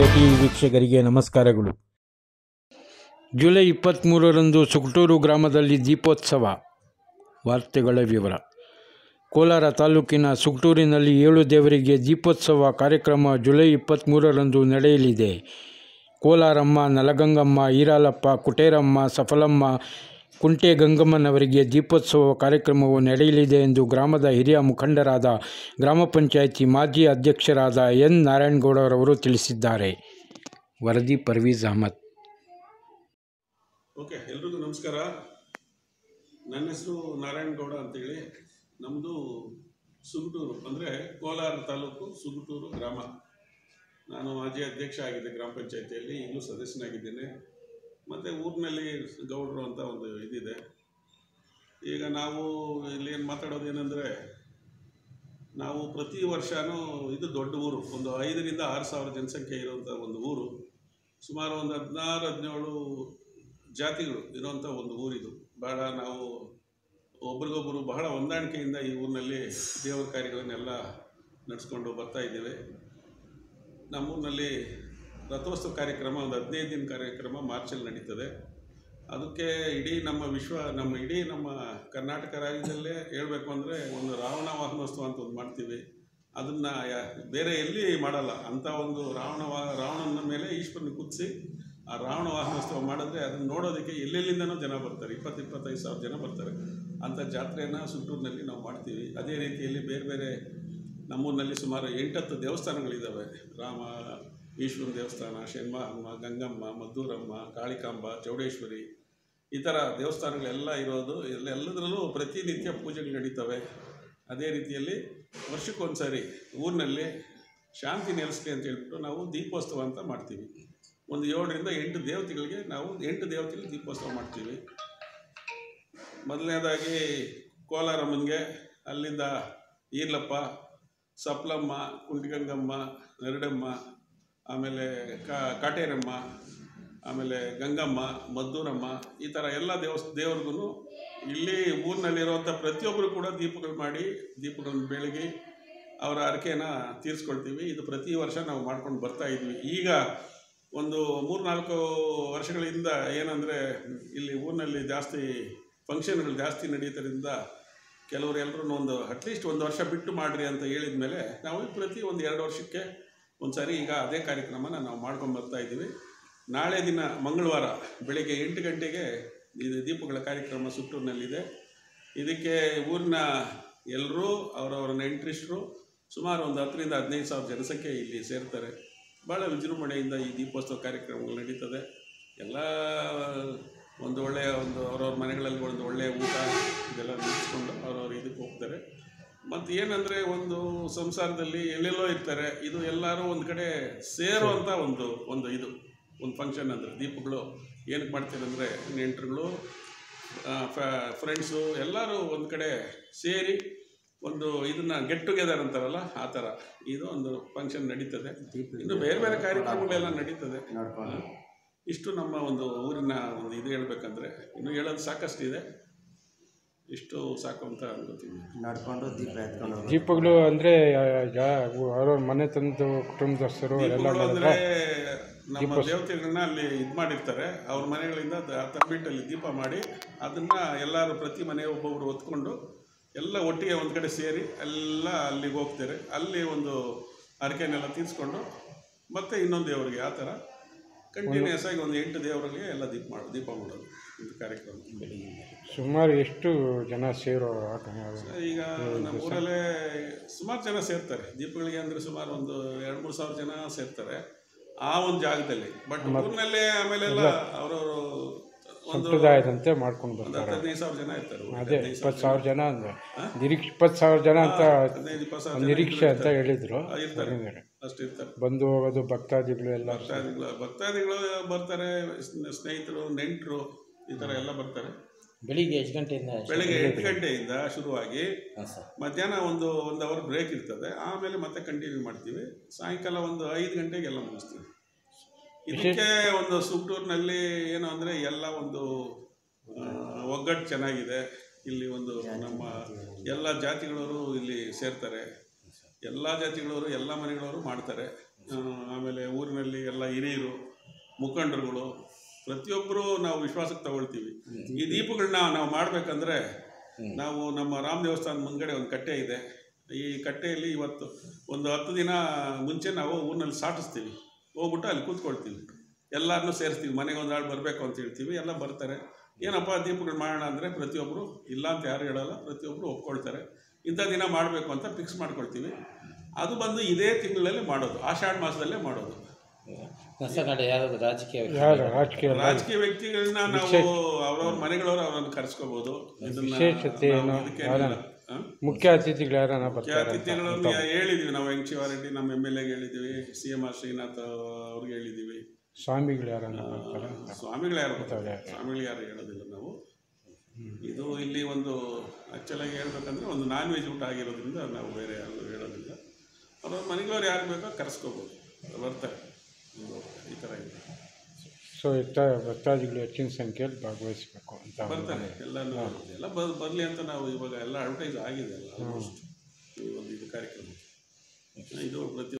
T ವೀಕ್ಷಕರಿಗೆ ನಮಸ್ಕಾರಗಳು July ಇಪ್ಪತ್ತ್ಮೂರರಂದು ಸುಕಟೂರು ಗ್ರಾಮದಲ್ಲಿ ದೀಪೋತ್ಸವ ವಾರ್ತೆಗಳ ವಿವರ ಕೋಲಾರ ತಾಲೂಕಿನ ಸುಕಟೂರಿನಲ್ಲಿ ಏಳು ದೇವರಿಗೆ ದೀಪೋತ್ಸವ ಕಾರ್ಯಕ್ರಮ ಜುಲೈ ಇಪ್ಪತ್ತ್ಮೂರರಂದು ನಡೆಯಲಿದೆ ಕೋಲಾರಮ್ಮ ನಲಗಂಗಮ್ಮ ಈರಾಲಪ್ಪ ಕುಟೇರಮ್ಮ ಸಫಲಮ್ಮ ಕುಂಟೆ ಗಂಗಮ್ಮನವರಿಗೆ ದೀಪೋತ್ಸವ ಕಾರ್ಯಕ್ರಮವು ನಡೆಯಲಿದೆ ಎಂದು ಗ್ರಾಮದ ಹಿರಿಯ ಮುಖಂಡರಾದ ಗ್ರಾಮ ಪಂಚಾಯಿತಿ ಮಾಜಿ ಅಧ್ಯಕ್ಷರಾದ ಎನ್ ನಾರಾಯಣಗೌಡರವರು ತಿಳಿಸಿದ್ದಾರೆ ವರದಿ ಪರ್ವೀಜ್ ಅಹಮದ್ ಓಕೆ ಎಲ್ರಿಗೂ ನಮಸ್ಕಾರ ನನ್ನ ಹೆಸರು ನಾರಾಯಣಗೌಡ ಅಂತೇಳಿ ನಮ್ಮದು ಸುಗುಟೂರು ಅಂದರೆ ಕೋಲಾರ ತಾಲೂಕು ಸುಗುಟೂರು ಗ್ರಾಮ ನಾನು ಮಾಜಿ ಅಧ್ಯಕ್ಷ ಆಗಿದ್ದೆ ಗ್ರಾಮ ಪಂಚಾಯತಿಯಲ್ಲಿ ಈಗಲೂ ಸದಸ್ಯನಾಗಿದ್ದೇನೆ ಮತ್ತು ಊರಿನಲ್ಲಿ ಗೌಡರು ಅಂತ ಒಂದು ಇದಿದೆ ಈಗ ನಾವು ಇಲ್ಲಿ ಏನು ಮಾತಾಡೋದು ಏನಂದರೆ ನಾವು ಪ್ರತಿ ವರ್ಷವೂ ಇದು ದೊಡ್ಡ ಊರು ಒಂದು ಐದರಿಂದ ಆರು ಸಾವಿರ ಜನಸಂಖ್ಯೆ ಇರುವಂಥ ಒಂದು ಊರು ಸುಮಾರು ಒಂದು ಹದಿನಾರು ಹದಿನೇಳು ಜಾತಿಗಳು ಇರುವಂಥ ಒಂದು ಊರಿದು ಭಾಳ ನಾವು ಒಬ್ರಿಗೊಬ್ಬರು ಬಹಳ ಹೊಂದಾಣಿಕೆಯಿಂದ ಈ ಊರಿನಲ್ಲಿ ದೇವರ ಕಾರ್ಯಗಳನ್ನೆಲ್ಲ ನಡೆಸ್ಕೊಂಡು ಬರ್ತಾ ಇದ್ದೇವೆ ನಮ್ಮೂರಿನಲ್ಲಿ ರಥೋತ್ಸವ ಕಾರ್ಯಕ್ರಮ ಒಂದು ಹದಿನೈದು ದಿನ ಕಾರ್ಯಕ್ರಮ ಮಾರ್ಚಲ್ಲಿ ನಡೀತದೆ ಅದಕ್ಕೆ ಇಡೀ ನಮ್ಮ ವಿಶ್ವ ನಮ್ಮ ಇಡೀ ನಮ್ಮ ಕರ್ನಾಟಕ ರಾಜ್ಯದಲ್ಲೇ ಹೇಳಬೇಕು ಅಂದರೆ ಒಂದು ರಾವಣ ವಾಹನೋತ್ಸವ ಅಂತ ಒಂದು ಮಾಡ್ತೀವಿ ಅದನ್ನು ಬೇರೆ ಎಲ್ಲಿ ಮಾಡಲ್ಲ ಅಂಥ ಒಂದು ರಾವಣ ವಾ ರಾವಣನ ಮೇಲೆ ಈಶ್ವರನ ಕುದಿಸಿ ಆ ರಾವಣ ವಾಹನೋತ್ಸವ ಮಾಡಿದ್ರೆ ಅದನ್ನು ನೋಡೋದಕ್ಕೆ ಎಲ್ಲೆಲ್ಲಿಂದನೂ ಜನ ಬರ್ತಾರೆ ಇಪ್ಪತ್ತು ಇಪ್ಪತ್ತೈದು ಸಾವಿರ ಜನ ಬರ್ತಾರೆ ಅಂಥ ಜಾತ್ರೆಯನ್ನು ಸುಟ್ಟೂರಿನಲ್ಲಿ ನಾವು ಮಾಡ್ತೀವಿ ಅದೇ ರೀತಿಯಲ್ಲಿ ಬೇರೆ ಬೇರೆ ನಮ್ಮೂರಿನಲ್ಲಿ ಸುಮಾರು ಎಂಟತ್ತು ದೇವಸ್ಥಾನಗಳಿದ್ದಾವೆ ರಾಮ ಈಶ್ವರನ ದೇವಸ್ಥಾನ ಶೆನ್ಮಹಮ್ಮ ಗಂಗಮ್ಮ ಮದ್ದೂರಮ್ಮ ಕಾಳಿಕಾಂಬ ಚೌಡೇಶ್ವರಿ ಈ ಥರ ದೇವಸ್ಥಾನಗಳೆಲ್ಲ ಇರೋದು ಎಲ್ಲ ಎಲ್ಲದರಲ್ಲೂ ಪ್ರತಿನಿತ್ಯ ಪೂಜೆಗಳು ನಡೀತವೆ ಅದೇ ರೀತಿಯಲ್ಲಿ ವರ್ಷಕ್ಕೊಂದ್ಸರಿ ಊರಿನಲ್ಲಿ ಶಾಂತಿ ನೆಲೆಸಲಿ ಅಂತ ಹೇಳ್ಬಿಟ್ಟು ನಾವು ದೀಪೋತ್ಸವ ಅಂತ ಮಾಡ್ತೀವಿ ಒಂದು ಏಳರಿಂದ ಎಂಟು ದೇವತೆಗಳಿಗೆ ನಾವು ಎಂಟು ದೇವತೆಗಳಿಗೆ ದೀಪೋತ್ಸವ ಮಾಡ್ತೀವಿ ಮೊದಲನೇದಾಗಿ ಕೋಲಾರಮ್ಮನಿಗೆ ಅಲ್ಲಿಂದ ಈರ್ಲಪ್ಪ ಸಪ್ಲಮ್ಮ ಕುಂಟಿಗಂಗಮ್ಮ ನರಡಮ್ಮ ಆಮೇಲೆ ಕಾ ಕಾಟೇರಮ್ಮ ಆಮೇಲೆ ಗಂಗಮ್ಮ ಮದ್ದೂರಮ್ಮ ಈ ಥರ ಎಲ್ಲ ದೇವಸ್ ದೇವ್ರಿಗೂ ಇಲ್ಲಿ ಊರಿನಲ್ಲಿರುವಂಥ ಪ್ರತಿಯೊಬ್ಬರು ಕೂಡ ದೀಪಗಳು ಮಾಡಿ ದೀಪಗಳನ್ನು ಬೆಳಗಿ ಅವರ ಹರಕೆನ ತೀರಿಸ್ಕೊಳ್ತೀವಿ ಇದು ಪ್ರತಿ ವರ್ಷ ನಾವು ಮಾಡ್ಕೊಂಡು ಬರ್ತಾ ಇದ್ವಿ ಈಗ ಒಂದು ಮೂರ್ನಾಲ್ಕು ವರ್ಷಗಳಿಂದ ಏನಂದರೆ ಇಲ್ಲಿ ಊರಿನಲ್ಲಿ ಜಾಸ್ತಿ ಫಂಕ್ಷನ್ಗಳು ಜಾಸ್ತಿ ನಡೀತರಿಂದ ಕೆಲವರು ಎಲ್ಲರೂ ಒಂದು ಅಟ್ಲೀಸ್ಟ್ ಒಂದು ವರ್ಷ ಬಿಟ್ಟು ಮಾಡಿರಿ ಅಂತ ಹೇಳಿದ ಮೇಲೆ ನಾವು ಪ್ರತಿ ಒಂದು ಎರಡು ವರ್ಷಕ್ಕೆ ಒಂದು ಸಾರಿ ಈಗ ಅದೇ ಕಾರ್ಯಕ್ರಮನ ನಾವು ಮಾಡ್ಕೊಂಡು ಬರ್ತಾ ಇದ್ದೀವಿ ನಾಳೆ ದಿನ ಮಂಗಳವಾರ ಬೆಳಿಗ್ಗೆ ಎಂಟು ಗಂಟೆಗೆ ಇದು ದೀಪಗಳ ಕಾರ್ಯಕ್ರಮ ಸುತ್ತೂರಿನಲ್ಲಿದೆ ಇದಕ್ಕೆ ಊರಿನ ಎಲ್ಲರೂ ಅವರವರ ನೆಂಟರಿಷ್ಟರು ಸುಮಾರು ಒಂದು ಹತ್ತರಿಂದ ಹದಿನೈದು ಸಾವಿರ ಜನಸಂಖ್ಯೆ ಇಲ್ಲಿ ಸೇರ್ತಾರೆ ಭಾಳ ವಿಜೃಂಭಣೆಯಿಂದ ಈ ದೀಪೋತ್ಸವ ಕಾರ್ಯಕ್ರಮಗಳು ನಡೀತದೆ ಎಲ್ಲ ಒಂದು ಒಳ್ಳೆಯ ಒಂದು ಅವ್ರವ್ರ ಮನೆಗಳಲ್ಲಿ ಒಂದು ಒಳ್ಳೆಯ ಊಟ ಇದೆಲ್ಲ ಮುಗಿಸ್ಕೊಂಡು ಅವ್ರವ್ರ ಇದಕ್ಕೆ ಹೋಗ್ತಾರೆ ಮತ್ತು ಏನಂದರೆ ಒಂದು ಸಂಸಾರದಲ್ಲಿ ಎಲ್ಲೆಲ್ಲೋ ಇರ್ತಾರೆ ಇದು ಎಲ್ಲರೂ ಒಂದು ಕಡೆ ಸೇರುವಂಥ ಒಂದು ಒಂದು ಇದು ಒಂದು ಫಂಕ್ಷನ್ ಅಂದರೆ ದೀಪಗಳು ಏನಕ್ಕೆ ಮಾಡ್ತೀರಂದರೆ ನೆಂಟರುಗಳು ಫ್ರೆಂಡ್ಸು ಎಲ್ಲರೂ ಒಂದು ಕಡೆ ಸೇರಿ ಒಂದು ಇದನ್ನ ಗೆಟ್ ಟುಗೆದರ್ ಅಂತಾರಲ್ಲ ಆ ಥರ ಇದು ಒಂದು ಫಂಕ್ಷನ್ ನಡೀತದೆ ಇನ್ನು ಬೇರೆ ಬೇರೆ ಕಾರ್ಯಕ್ರಮಗಳೆಲ್ಲ ನಡೀತದೆ ಇಷ್ಟು ನಮ್ಮ ಒಂದು ಊರಿನ ಒಂದು ಇದು ಹೇಳ್ಬೇಕಂದ್ರೆ ಇನ್ನು ಹೇಳೋದು ಸಾಕಷ್ಟು ಇದೆ ಇಷ್ಟು ಸಾಕು ಅಂತ ಅನ್ಕೋತೀನಿ ನಡ್ಕೊಂಡು ದೀಪ ಎತ್ಕೊಂಡು ಹೋಗೋದು ದೀಪಗಳು ಅಂದರೆ ಅವ್ರವ್ರ ಮನೆ ತಂದು ಕುಟುಂಬದಸ್ಥರು ಎಲ್ಲ ದೀಪಗಳು ಅಂದ್ರೆ ನಮ್ಮ ದೇವತೆಗಳನ್ನ ಅಲ್ಲಿ ಇದು ಮಾಡಿರ್ತಾರೆ ಅವ್ರ ಮನೆಗಳಿಂದ ದ- ತಂಬಿಟ್ಟಲ್ಲಿ ದೀಪ ಮಾಡಿ ಅದನ್ನ ಎಲ್ಲರೂ ಪ್ರತಿ ಮನೆ ಒಬ್ಬೊಬ್ರು ಹೊತ್ಕೊಂಡು ಎಲ್ಲ ಒಟ್ಟಿಗೆ ಒಂದು ಕಡೆ ಸೇರಿ ಎಲ್ಲ ಅಲ್ಲಿಗೆ ಹೋಗ್ತಾರೆ ಅಲ್ಲಿ ಒಂದು ಹರಕೆನೆಲ್ಲ ತೀರಿಸ್ಕೊಂಡು ಮತ್ತೆ ಇನ್ನೊಂದು ದೇವರಿಗೆ ಆ ಥರ ಕಂಟಿನ್ಯೂಸ್ ಆಗಿ ಒಂದು ಎಂಟು ದೇವರಿಗೆ ಎಲ್ಲ ದೀಪ ಮಾಡೋದು ದೀಪ ಮಾಡೋದು ಇದು ಕಾರ್ಯಕ್ರಮ ಸುಮಾರು ಎಷ್ಟು ಜನ ಸೇರೋ ಈಗ ನಮ್ಮ ಊರಲ್ಲೇ ಸುಮಾರು ಜನ ಸೇರ್ತಾರೆ ದೀಪಗಳಿಗೆ ಅಂದರೆ ಸುಮಾರು ಒಂದು ಎರಡು ಮೂರು ಸಾವಿರ ಜನ ಸೇರ್ತಾರೆ ಆ ಒಂದು ಜಾಗದಲ್ಲಿ ಬಟ್ ಊರಿನಲ್ಲೇ ಆಮೇಲೆಲ್ಲ ಅವರವರು ಒಂದು ಸಂಪ್ರದಾಯದಂತೆ ಮಾಡ್ಕೊಂಡು ಒಂದು ಬರ್ತಾರೆ ಹತ್ತು ಹದಿನೈದು ಸಾವಿರ ಜನ ಇರ್ತಾರೆ ಊರಲ್ಲಿ. ಅದೇ ಹದಿನೈದು ಇಪ್ಪತ್ತು ಸಾವಿರ ಜನ ಅಂದ್ರೆ ನಿರೀಕ್ಷೆ ಇಪ್ಪತ್ತು ಸಾವಿರ ಜನ ಅಂತ ಹದಿನೈದು ಇಪ್ಪತ್ತು ಸಾವಿರ ಜನ ನಿರೀಕ್ಷೆ ಅಂತ ಹೇಳಿದ್ರು ಆ, ಇರ್ತಾರೆ ಹೇಳಿದ್ದಾರೆ. ಅಷ್ಟು ಇರ್ತಾರೆ ಬಂದು ಹೋಗೋದು ಭಕ್ತಾದಿಗಳು ಎಲ್ಲ ಭಕ್ತಾದಿಗಳು ಭಕ್ತಾದಿಗಳು ಬರ್ತಾರೆ ಸ್ನ- ಸ್ನೇಹಿತರು ನೆಂಟರು ಈ ಥರ ಎಲ್ಲ ಬರ್ತಾರೆ ಬೆಳಿಗ್ಗೆ ಎಷ್ಟು ಗಂಟೆಯಿಂದ ಬೆಳಗ್ಗೆ ಎಂಟು ಗಂಟೆಯಿಂದ ಶುರುವಾಗಿ ಹಾಂ ಸರ್ ಮಧ್ಯಾಹ್ನ ಒಂದು ಒಂದು ಅವರ್ ಬ್ರೇಕ್ ಇರ್ತದೆ ಆಮೇಲೆ ಮತ್ತೆ ಕಂಟಿನ್ಯೂ ಮಾಡ್ತೀವಿ ಸಾಯಂಕಾಲ ಒಂದು ಐದು ಗಂಟೆಗೆ ಎಲ್ಲ ಮುಗಿಸ್ತೀವಿ ಇದಕ್ಕೆ ಒಂದು ಸುಟ್ಟೂರಿನಲ್ಲಿ ಏನು ಅಂದರೆ ಎಲ್ಲ ಒಂದು ಆ, ಒಗ್ಗಟ್ಟು ಚೆನ್ನಾಗಿದೆ ಇಲ್ಲಿ ಒಂದು ನಮ್ಮ ಎಲ್ಲ ಜಾತಿಗಳವರು ಇಲ್ಲಿ ಸೇರ್ತಾರೆ ಎಲ್ಲ ಜಾತಿಗಳವರು ಎಲ್ಲ ಮನೆಗಳವರು ಮಾಡ್ತಾರೆ ಆ, ಆಮೇಲೆ ಊರಿನಲ್ಲಿ ಎಲ್ಲ ಹಿರಿಯರು ಮುಖಂಡರುಗಳು ಪ್ರತಿಯೊಬ್ಬರು ನಾವು ವಿಶ್ವಾಸಕ್ಕೆ ತಗೊಳ್ತೀವಿ ಈ ದೀಪಗಳನ್ನ ನಾವು ಮಾಡಬೇಕಂದ್ರೆ ನಾವು ನಮ್ಮ ರಾಮ ದೇವಸ್ಥಾನ ಮುಂದ್ಗಡೆ ಒಂದು ಕಟ್ಟೆ ಇದೆ ಈ ಕಟ್ಟೆಯಲ್ಲಿ ಇವತ್ತು ಒಂದು ಹತ್ತು ದಿನ ಮುಂಚೆ ನಾವು ಊರಿನಲ್ಲಿ ಸಾಟಿಸ್ತೀವಿ ಹೋಗ್ಬಿಟ್ಟು ಅಲ್ಲಿ ಕೂತ್ಕೊಳ್ತೀವಿ ಎಲ್ಲರನ್ನೂ ಸೇರಿಸ್ತೀವಿ ಮನೆಗೆ ಒಂದು ಆಳು ಬರಬೇಕು ಅಂತ ಹೇಳ್ತೀವಿ ಎಲ್ಲ ಬರ್ತಾರೆ ಏನಪ್ಪ ದೀಪಗಳು ಮಾಡೋಣ ಅಂದರೆ ಪ್ರತಿಯೊಬ್ಬರು ಇಲ್ಲ ಅಂತ ಯಾರು ಹೇಳಲ್ಲ ಪ್ರತಿಯೊಬ್ಬರು ಒಪ್ಕೊಳ್ತಾರೆ ಇಂಥ ದಿನ ಮಾಡಬೇಕು ಅಂತ ಫಿಕ್ಸ್ ಮಾಡ್ಕೊಳ್ತೀವಿ ಅದು ಬಂದು ಇದೇ ತಿಂಗಳಲ್ಲಿ ಮಾಡೋದು ಆಷಾಢ ಮಾಸದಲ್ಲೇ ಮಾಡೋದು ಹೊಸ ಕಡೆ ಯಾರಾದ್ರು ರಾಜಕೀಯ ವ್ಯಕ್ತಿ ಯಾರು ರಾಜಕೀಯ ರಾಜಕೀಯ ವ್ಯಕ್ತಿಗಳನ್ನ ನಾವು ಅವ್ರವ್ರ ಮನೆಗಳವ್ರು ಅವ್ರನ್ನ ಕರ್ಸ್ಕೋಬಹುದು ಇದನ್ನ ವಿಶೇಷತೆ ನಾವು ಏನು? ಇದಕ್ಕೇನಿಲ್ಲ. ಹ? ಮುಖ್ಯ ಅತಿಥಿಗಳು ಯಾರನ್ನ ಮುಖ್ಯ ಬರ್ತಾರೆ ಅಂತ? ಅತಿಥಿಗಳನ್ನು ಹೇಳಿದ್ವಿ ನಾವು ಎನ್ ಶಿವಾರೆಡ್ಡಿ ನಮ್ಮ ಎಮ್ ಎಲ್ ಎಗೆ ಹೇಳಿದ್ವಿ ಸಿ ಎಂ ಆರ್ ಶ್ರೀನಾಥ್ ಅವ್ರಿಗೆ ಹೇಳಿದ್ದೀವಿ ಸ್ವಾಮಿಗಳು ಯಾರನ್ನ ಬರ್ತಾರೆ ಸ್ವಾಮಿಗಳು ಯಾರು ಬರ್ತಾರೆ? ಸ್ವಾಮಿಗಳು ಯಾರು ಹೇಳೋದಿಲ್ಲ ನಾವು ಇದು ಇಲ್ಲಿ ಒಂದು ಆ್ಯಕ್ಚುಲಾಗಿ ಹೇಳ್ಬೇಕಂದ್ರೆ ಒಂದು ನಾನ್ ವೆಜ್ ಊಟ ಆಗಿರೋದ್ರಿಂದ ನಾವು ಬೇರೆ ಯಾರು ಹೇಳೋದಿಲ್ಲ ಅವ್ರ ಮನೆಗಳವ್ರು ಯಾರು ಬೇಕೋ ಕರೆಸ್ಕೋಬೋದು ಬರ್ತಾರೆ ಈ ಥರ ಇದೆ ಸೊ ಇತ್ತ ಭಕ್ತಾದಿಗಳು ಹೆಚ್ಚಿನ ಸಂಖ್ಯೆಯಲ್ಲಿ ಭಾಗವಹಿಸಬೇಕು ಅಂತ ಬರ್ತಾರೆ ಎಲ್ಲನೂ ಎಲ್ಲ ಬರ್ ಬರಲಿ ಅಂತ ನಾವು ಇವಾಗ ಎಲ್ಲ ಅಡ್ವರ್ಟೈಸ್ ಆಗಿದೆ ಅಲ್ಲ ಆಲ್ಮೋಸ್ಟ್ ಈ ಒಂದು ಇದು ಕಾರ್ಯಕ್ರಮ ಇದು ಪ್ರತಿ